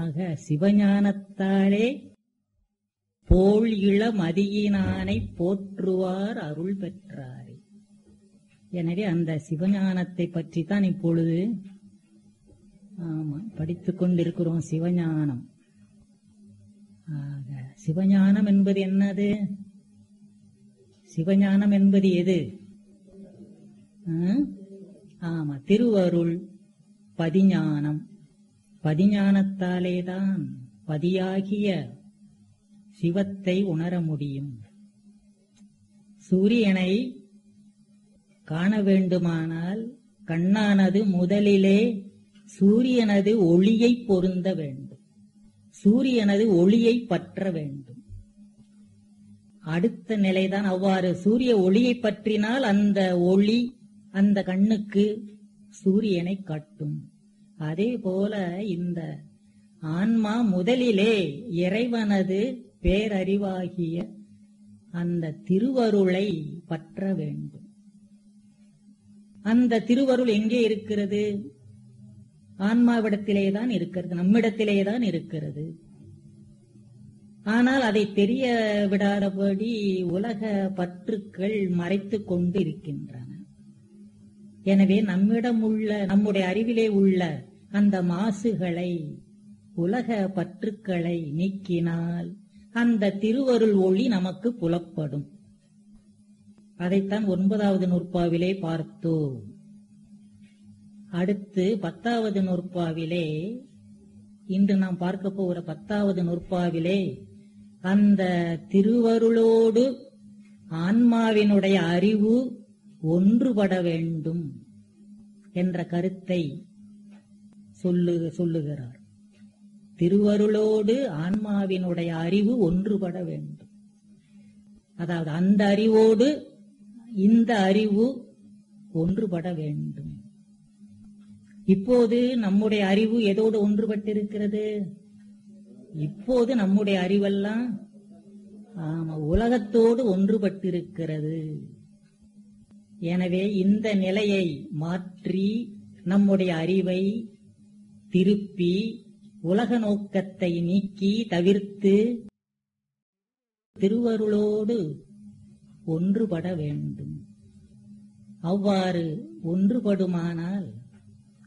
ஆக சிவஞானத்தாலே போல் இள மதியினானை போற்றுவார் அருள் பெற்றாரே எனவே அந்த சிவஞானத்தை பற்றி தான் இப்பொழுது ஆமா படித்துக் கொண்டிருக்கிறோம் சிவஞானம் ஆக சிவஞானம் என்பது என்னது சிவஞானம் என்பது எது ஆ? ஆமா திருவருள் பதிஞானம் பதிஞானத்தாலேதான் பதியாகிய சிவத்தை உணர முடியும் சூரியனை காண வேண்டுமானால் கண்ணானது முதலிலே சூரியனது ஒளியை பொருந்த வேண்டும் சூரியனது ஒளியை பற்ற வேண்டும் அடுத்த நிலைதான் அவ்வாறு சூரிய ஒளியை பற்றினால் அந்த ஒளி அந்த கண்ணுக்கு சூரியனை காட்டும் அதே போல இந்த ஆன்மா முதலிலே இறைவனது பேரறிவாகிய அந்த திருவருளை பற்ற வேண்டும் அந்த திருவருள் எங்கே இருக்கிறது ஆன்மாவிடத்திலேதான் இருக்கிறது நம்மிடத்திலேதான் இருக்கிறது ஆனால் அதை தெரிய விடாதபடி உலக பற்றுக்கள் மறைத்துக் கொண்டு இருக்கின்றன எனவே நம்மிடம் உள்ள நம்முடைய அறிவிலே உள்ள அந்த மாசுகளை உலக பற்றுக்களை நீக்கினால் அந்த திருவருள் ஒளி நமக்கு புலப்படும் அதைத்தான் ஒன்பதாவது நூற்பாவிலே பார்த்தோம் அடுத்து பத்தாவது நூற்பாவிலே இன்று நாம் பார்க்க போகிற பத்தாவது நூற்பாவிலே அந்த திருவருளோடு ஆன்மாவினுடைய அறிவு ஒன்றுபட வேண்டும் என்ற கருத்தை சொல்லு சொல்லுகிறார் திருவருளோடு ஆன்மாவினுடைய அறிவு ஒன்றுபட வேண்டும் அதாவது அந்த அறிவோடு இந்த அறிவு ஒன்றுபட வேண்டும் இப்போது நம்முடைய அறிவு எதோடு ஒன்றுபட்டிருக்கிறது இப்போது நம்முடைய அறிவெல்லாம் ஆமா உலகத்தோடு ஒன்றுபட்டிருக்கிறது எனவே இந்த நிலையை மாற்றி நம்முடைய அறிவை திருப்பி உலக நோக்கத்தை நீக்கி தவிர்த்து திருவருளோடு ஒன்றுபட வேண்டும் அவ்வாறு ஒன்றுபடுமானால்